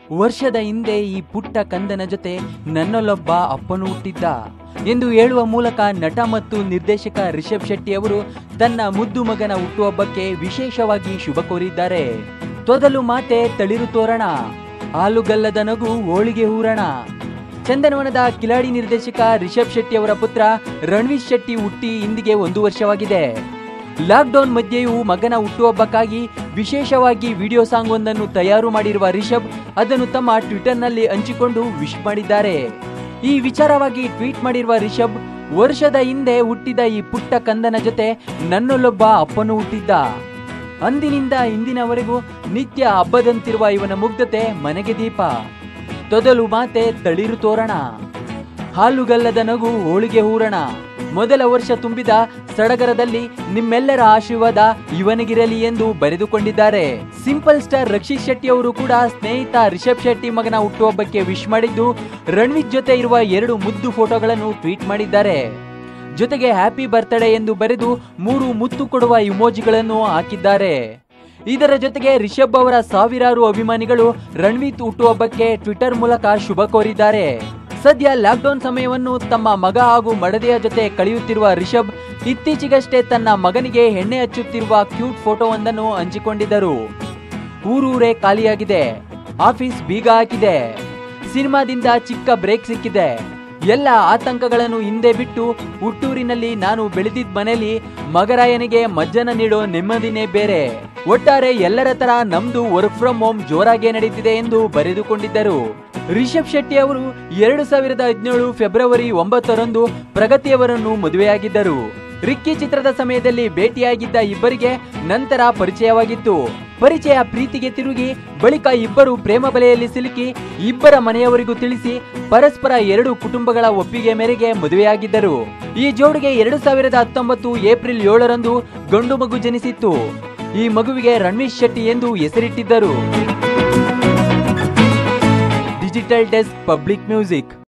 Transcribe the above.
ವರ್ಷದ ಹಿಂದೆ ಈ ಪುಟ್ಟ ಕಂದನ ಜೊತೆ ನನ್ನಲ್ಲೊಬ್ಬ ಅಪ್ಪನು ಹುಟ್ಟಿದ್ದ ಎಂದು ಹೇಳುವ ಮೂಲಕ ನಟ ಮತ್ತು ನಿರ್ದೇಶಕ ರಿಷಬ್ ಶೆಟ್ಟಿ ಅವರು ತನ್ನ ಮುದ್ದು ಮಗನ ಹುಟ್ಟುಹಬ್ಬಕ್ಕೆ ವಿಶೇಷವಾಗಿ ಶುಭ ಕೋರಿದ್ದಾರೆ ತೊದಲು ಮಾತೆ ತಳಿರು ತೋರಣ ಹಾಲುಗಲ್ಲದ ನಗು ಹೋಳಿಗೆ ಹೂರಣ ಚಂದನವನದ ಕಿಲಾಡಿ ನಿರ್ದೇಶಕ ರಿಷಬ್ ಶೆಟ್ಟಿ ಅವರ ಪುತ್ರ ರಣವೀರ್ ಶೆಟ್ಟಿ ಹುಟ್ಟಿ ಇಂದಿಗೆ ಒಂದು ವರ್ಷವಾಗಿದೆ ಲಾಕ್ಡೌನ್ ಮಧ್ಯೆಯೂ ಮಗನ ಹುಟ್ಟುಹಬ್ಬಕ್ಕಾಗಿ ವಿಶೇಷವಾಗಿ ವಿಡಿಯೋ ಸಾಂಗ್ ಒಂದನ್ನು ತಯಾರು ಮಾಡಿರುವ ರಿಷಬ್ ಅದನ್ನು ತಮ್ಮ ಟ್ವಿಟರ್ನಲ್ಲಿ ಹಂಚಿಕೊಂಡು ವಿಶ್ ಮಾಡಿದ್ದಾರೆ ಈ ವಿಚಾರವಾಗಿ ಟ್ವೀಟ್ ಮಾಡಿರುವ ರಿಷಬ್ ವರ್ಷದ ಹಿಂದೆ ಹುಟ್ಟಿದ ಈ ಪುಟ್ಟ ಕಂದನ ಜೊತೆ ನನ್ನಲ್ಲೊಬ್ಬ ಅಪ್ಪನು ಹುಟ್ಟಿದ್ದ ಅಂದಿನಿಂದ ಇಂದಿನವರೆಗೂ ನಿತ್ಯ ಹಬ್ಬದಂತಿರುವ ಇವನ ಮುಗ್ಧತೆ ಮನೆಗೆ ದೀಪ ತೊದಲು ಮಾತೆ ತಳಿರು ತೋರಣ ಹಾಲುಗಲ್ಲದ ನಗು ಹೋಳಿಗೆ ಹೂರಣ ಮೊದಲ ವರ್ಷ ತುಂಬಿದ ಸಡಗರದಲ್ಲಿ ನಿಮ್ಮೆಲ್ಲರ ಆಶೀರ್ವಾದ ಇವನಿಗಿರಲಿ ಎಂದು ಬರೆದುಕೊಂಡಿದ್ದಾರೆ ಸಿಂಪಲ್ ಸ್ಟಾರ್ ರಕ್ಷಿತ್ ಶೆಟ್ಟಿ ಅವರು ಕೂಡ ಸ್ನೇಹಿತ ರಿಷಬ್ ಶೆಟ್ಟಿ ಮಗನ ಹುಟ್ಟುಹಬ್ಬಕ್ಕೆ ವಿಶ್ ಮಾಡಿದ್ದು ರಣವೀರ್ ಜೊತೆ ಇರುವ ಎರಡು ಮುದ್ದು ಫೋಟೋಗಳನ್ನು ಟ್ವೀಟ್ ಮಾಡಿದ್ದಾರೆ ಜೊತೆಗೆ ಹ್ಯಾಪಿ ಬರ್ತ್ಡೇ ಎಂದು ಬರೆದು ಮೂರು ಮುತ್ತು ಕೊಡುವ ಇಮೋಜಿಗಳನ್ನು ಹಾಕಿದ್ದಾರೆ ಇದರ ಜೊತೆಗೆ ರಿಷಬ್ ಅವರ ಸಾವಿರಾರು ಅಭಿಮಾನಿಗಳು ರಣವೀತ್ ಹುಟ್ಟುಹಬ್ಬಕ್ಕೆ ಟ್ವಿಟರ್ ಮೂಲಕ ಶುಭ ಕೋರಿದ್ದಾರೆ ಸದ್ಯ ಲಾಕ್ಡೌನ್ ಸಮಯವನ್ನು ತಮ್ಮ ಮಗ ಹಾಗೂ ಮಡದಿಯ ಜೊತೆ ಕಳೆಯುತ್ತಿರುವ ರಿಷಬ್ ಇತ್ತೀಚೆಗಷ್ಟೇ ತನ್ನ ಮಗನಿಗೆ ಎಣ್ಣೆ ಹಚ್ಚುತ್ತಿರುವ ಕ್ಯೂಟ್ ಫೋಟೋವೊಂದನ್ನು ಹಂಚಿಕೊಂಡಿದ್ದರು ಊರೂರೇ ಖಾಲಿಯಾಗಿದೆ ಆಫೀಸ್ ಬೀಗ ಹಾಕಿದೆ ಸಿನಿಮಾದಿಂದ ಚಿಕ್ಕ ಬ್ರೇಕ್ ಸಿಕ್ಕಿದೆ ಎಲ್ಲ ಆತಂಕಗಳನ್ನು ಹಿಂದೆ ಬಿಟ್ಟು ಹುಟ್ಟೂರಿನಲ್ಲಿ ನಾನು ಬೆಳೆದಿದ್ದ ಮನೆಯಲ್ಲಿ ಮಗರಾಯನಿಗೆ ಮಜ್ಜನ ನೀಡೋ ನೆಮ್ಮದಿನೇ ಬೇರೆ ಒಟ್ಟಾರೆ ಎಲ್ಲರ ತರ ನಮ್ದು ವರ್ಕ್ ಫ್ರಮ್ ಹೋಮ್ ಜೋರಾಗೆ ನಡೀತಿದೆ ಎಂದು ಬರೆದುಕೊಂಡಿದ್ದರು ರಿಷಬ್ ಶೆಟ್ಟಿ ಅವರು ಎರಡು ಸಾವಿರದ ಹದಿನೇಳು ಫೆಬ್ರವರಿ ಒಂಬತ್ತರಂದು ಪ್ರಗತಿಯವರನ್ನು ಮದುವೆಯಾಗಿದ್ದರು ರಿಕ್ಕಿ ಚಿತ್ರದ ಸಮಯದಲ್ಲಿ ಭೇಟಿಯಾಗಿದ್ದ ಇಬ್ಬರಿಗೆ ನಂತರ ಪರಿಚಯವಾಗಿತ್ತು ಪರಿಚಯ ಪ್ರೀತಿಗೆ ತಿರುಗಿ ಬಳಿಕ ಇಬ್ಬರು ಪ್ರೇಮ ಬಲೆಯಲ್ಲಿ ಸಿಲುಕಿ ಇಬ್ಬರ ಮನೆಯವರಿಗೂ ತಿಳಿಸಿ ಪರಸ್ಪರ ಎರಡು ಕುಟುಂಬಗಳ ಒಪ್ಪಿಗೆ ಮೇರೆಗೆ ಮದುವೆಯಾಗಿದ್ದರು ಈ ಜೋಡಿಗೆ ಎರಡು ಸಾವಿರದ ಹತ್ತೊಂಬತ್ತು ಏಪ್ರಿಲ್ ಏಳರಂದು ಗಂಡು ಮಗು ಜನಿಸಿತ್ತು ಈ ಮಗುವಿಗೆ ರಣವೀರ್ ಶೆಟ್ಟಿ ಎಂದು ಹೆಸರಿಟ್ಟಿದ್ದರು ಡಿಜಿಟಲ್ ಡೆಸ್ಕ್ ಪಬ್ಲಿಕ್ ಮ್ಯೂಸಿಕ್